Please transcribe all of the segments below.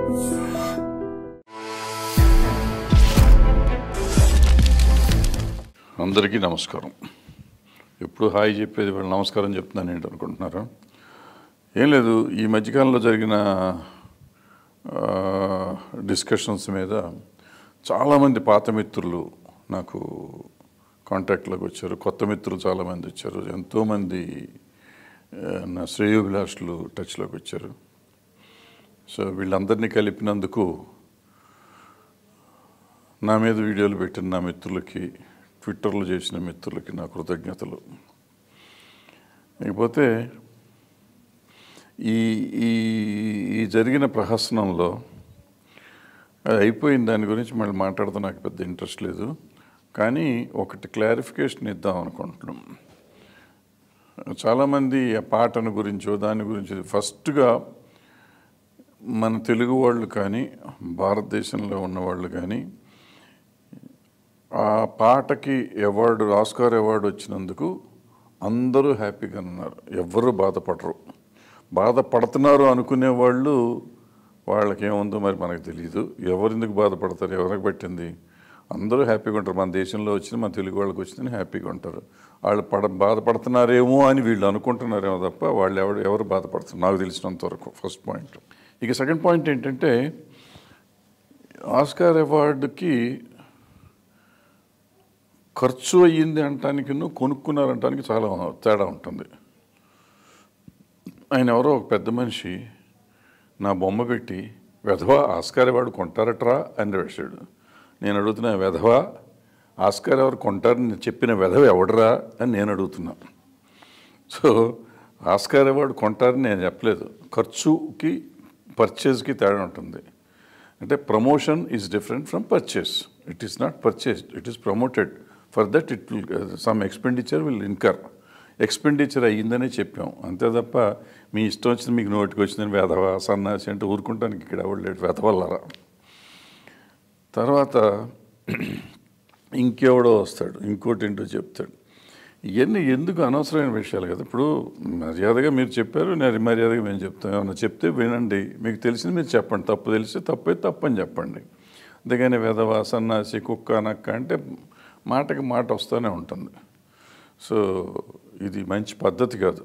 అందరికీ నమస్కారం ఎప్పుడు హాయ్ చెప్పేది వాళ్ళు నమస్కారం చెప్తున్నాను ఏంటి అనుకుంటున్నారు ఏం లేదు ఈ మధ్యకాలంలో జరిగిన డిస్కషన్స్ మీద చాలామంది పాత మిత్రులు నాకు కాంటాక్ట్లోకి వచ్చారు కొత్త మిత్రులు చాలామంది వచ్చారు ఎంతోమంది ఆ, నా శ్రేయోభిలాషులు టచ్లోకి వచ్చారు సో వీళ్ళందరినీ కలిపినందుకు నా మీద వీడియోలు పెట్టిన నా మిత్రులకి ట్విట్టర్లో చేసిన మిత్రులకి నా కృతజ్ఞతలు ఇకపోతే ఈ ఈ ఈ జరిగిన ప్రహసనంలో అది అయిపోయిన దాని గురించి మళ్ళీ మాట్లాడితే నాకు పెద్ద ఇంట్రెస్ట్ లేదు కానీ ఒకటి క్లారిఫికేషన్ ఇద్దాం అనుకుంటున్నాం చాలామంది ఆ పాటను గురించో దాని గురించి ఫస్ట్గా మన తెలుగు వాళ్ళు కానీ భారతదేశంలో ఉన్నవాళ్ళు కానీ ఆ పాటకి అవార్డు ఆస్కార్ అవార్డు వచ్చినందుకు అందరూ హ్యాపీగా ఉన్నారు ఎవ్వరూ బాధపడరు బాధపడుతున్నారు అనుకునే వాళ్ళు వాళ్ళకి ఏముందో మరి మనకు తెలియదు ఎవరు ఎందుకు బాధపడతారు ఎవరికి పెట్టింది అందరూ హ్యాపీగా ఉంటారు మన దేశంలో వచ్చింది మన తెలుగు వాళ్ళకి వచ్చిందని హ్యాపీగా ఉంటారు వాళ్ళు పడ బాధపడుతున్నారేమో అని వీళ్ళు అనుకుంటున్నారేమో తప్ప వాళ్ళు ఎవరు ఎవరు బాధపడుతున్నారు నాకు తెలిసినంత వరకు ఫస్ట్ పాయింట్ ఇక సెకండ్ పాయింట్ ఏంటంటే ఆస్కార్ అవార్డుకి ఖర్చు అయ్యింది అంటానికి కొనుక్కున్నారంటానికి చాలా తేడా ఉంటుంది ఆయన ఎవరో ఒక పెద్ద మనిషి నా బొమ్మ పెట్టి వెధవ ఆస్కార్ అవార్డు కొంటారట్రా అని వేశాడు నేను అడుగుతున్నా వెధవ ఆస్కార్ ఎవరు కొంటారని చెప్పిన వెధవ ఎవడరా అని నేను అడుగుతున్నా సో ఆస్కార్ అవార్డు కొంటారని నేను చెప్పలేదు ఖర్చుకి పర్చేజ్కి తేడా ఉంటుంది అంటే promotion is different from purchase it is not purchased it is promoted for that it will some expenditure will incur expenditure అయ్యిందనే చెప్పాం అంతే తప్ప మీ ఇష్టం వచ్చింది మీకు నోటికి వచ్చిందని వేధవ సన్నాసి అంటే ఊరుకుంటానికి ఇక్కడ ఎవరు లేడు వేధవల్లరా తర్వాత ఇంకెవడో వస్తాడు ఇంకోటి ఏంటో చెప్తాడు ఇవన్నీ ఎందుకు అనవసరమైన విషయాలు కదా ఇప్పుడు మర్యాదగా మీరు చెప్పారు నేను మర్యాదగా మేము చెప్తాం ఏమన్నా చెప్తే వినండి మీకు తెలిసింది మీరు చెప్పండి తప్పు తెలిస్తే తప్పే తప్పని చెప్పండి అంతేగాని వెధవ సన్నాసి కుక్క నక్క అంటే మాటకి మాట వస్తూనే ఉంటుంది సో ఇది మంచి పద్ధతి కాదు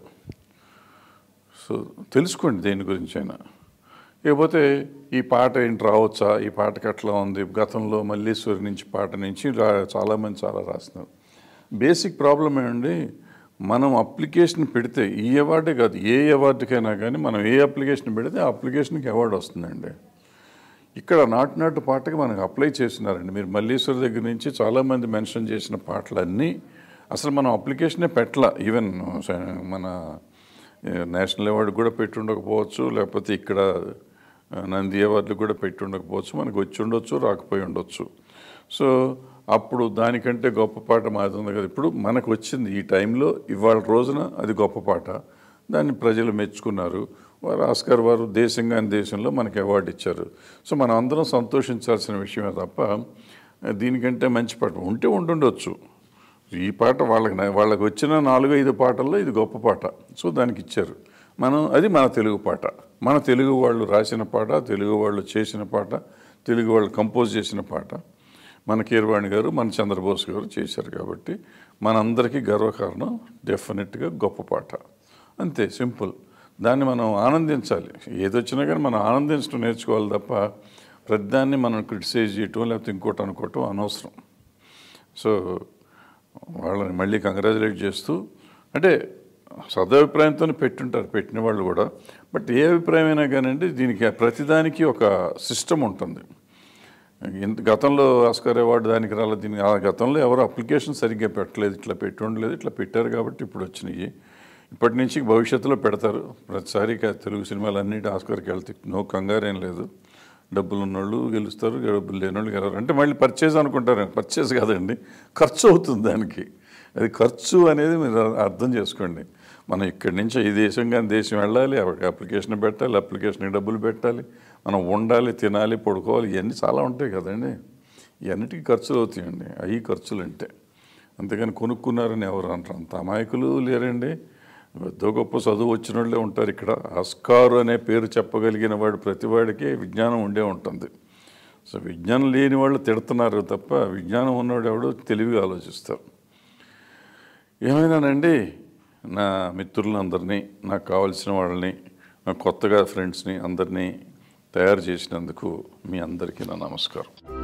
సో తెలుసుకోండి దేని గురించి అయినా ఇకపోతే ఈ పాట ఏంటి రావచ్చా ఈ పాటకి అట్లా ఉంది గతంలో మల్లీశ్వరి నుంచి పాట నుంచి రా- చాలామంది చాలా రాస్తున్నారు బేసిక్ ప్రాబ్లం ఏమండి మనం అప్లికేషన్ పెడితే ఈ అవార్డే కాదు ఏ అవార్డుకైనా కానీ మనం ఏ అప్లికేషన్ పెడితే ఆ అప్లికేషన్కి అవార్డు వస్తుందండి ఇక్కడ నాటు నాటు పాటకి మనకు అప్లై చేస్తున్నారండి మీరు మల్లీశ్వరి దగ్గర నుంచి చాలామంది మెన్షన్ చేసిన పాటలన్నీ అసలు మనం అప్లికేషనే పెట్టలా ఈవెన్ మన నేషనల్ అవార్డు కూడా పెట్టి ఉండకపోవచ్చు లేకపోతే ఇక్కడ ఆ, నంది అవార్డులు కూడా పెట్టి ఉండకపోవచ్చు మనకు వచ్చి ఉండొచ్చు రాకపోయి ఉండొచ్చు సో అప్పుడు దానికంటే గొప్ప పాట మాది ఉంది కదా ఇప్పుడు మనకు వచ్చింది ఈ టైంలో ఇవాళ రోజున అది గొప్ప పాట దాన్ని ప్రజలు మెచ్చుకున్నారు వారు ఆస్కార్ వారు దేశంగా దేశంలో మనకి అవార్డు ఇచ్చారు సో మనం అందరం సంతోషించాల్సిన విషయమే తప్ప దీనికంటే మంచి పాట ఉంటే ఉండుండొచ్చు ఈ పాట వాళ్ళకి న- వాళ్ళకి వచ్చిన నాలుగు ఐదు పాటల్లో ఇది గొప్ప పాట సో దానికి ఇచ్చారు మనం అది మన తెలుగు పాట మన తెలుగు వాళ్ళు రాసిన పాట తెలుగు వాళ్ళు చేసిన పాట తెలుగు వాళ్ళు కంపోజ్ చేసిన పాట మన కీరవాణి గారు మన చంద్రబోస్ గారు చేశారు కాబట్టి మనందరికీ గర్వకారణం డెఫినెట్గా గొప్ప పాట అంతే సింపుల్ దాన్ని మనం ఆనందించాలి ఏదొచ్చినా కానీ మనం ఆనందించడం నేర్చుకోవాలి తప్ప ప్రతిదాన్ని మనం క్రిటిసైజ్ చేయటం లేకపోతే ఇంకోటి అనుకోవటం అనవసరం సో వాళ్ళని మళ్ళీ కంగ్రాచులేట్ చేస్తూ అంటే సదభిప్రాయంతో పెట్టుంటారు పెట్టిన వాళ్ళు కూడా బట్ ఏ అభిప్రాయం అయినా కానివ్వండి దీనికి ప్రతిదానికి ఒక సిస్టమ్ ఉంటుంది ఇంత గతంలో ఆస్కార్ అవార్డు దానికి రాలేదు దీనికి ఆ గతంలో ఎవరు అప్లికేషన్ సరిగ్గా పెట్టలేదు ఇట్లా పెట్టి ఉండలేదు ఇట్లా పెట్టారు కాబట్టి ఇప్పుడు వచ్చినాయి ఇప్పటి నుంచి భవిష్యత్తులో పెడతారు ప్రతిసారి ఇక తెలుగు సినిమాలు అన్నిటి ఆస్కార్కి వెళ్తాయి నో కంగారేం లేదు డబ్బులు ఉన్నోళ్ళు గెలుస్తారు డబ్బులు లేని వాళ్ళు గెలవరు అంటే మళ్ళీ పర్చేజ్ అనుకుంటారు పర్చేజ్ కాదండి ఖర్చు అవుతుంది దానికి అది ఖర్చు అనేది మీరు అర్థం చేసుకోండి మనం ఇక్కడి నుంచి ఈ దేశం కానీ దేశం వెళ్ళాలి అక్కడికి అప్లికేషన్ పెట్టాలి అప్లికేషన్కి డబ్బులు పెట్టాలి మనం ఉండాలి తినాలి పడుకోవాలి ఇవన్నీ చాలా ఉంటాయి కదండి ఇవన్నిటికీ ఖర్చులు అవుతాయండి అవి ఖర్చులు అంటే అంతేగాని కొనుక్కున్నారని ఎవరు అంటారు అంత అమాయకులు లేరండి ఎంతో గొప్ప చదువు వచ్చిన వాళ్ళే ఉంటారు ఇక్కడ ఆస్కారు అనే పేరు చెప్పగలిగిన వాడు ప్రతివాడికి విజ్ఞానం ఉండే ఉంటుంది సో విజ్ఞానం లేని వాళ్ళు తిడుతున్నారు తప్ప విజ్ఞానం ఉన్నవాడు ఎవడో తెలివిగా ఆలోచిస్తారు ఏమైనానండి నా మిత్రులందరినీ నాకు కావాల్సిన వాళ్ళని నా కొత్తగా ఫ్రెండ్స్ని అందరినీ తయారు చేసినందుకు మీ అందరికీ నా నమస్కారం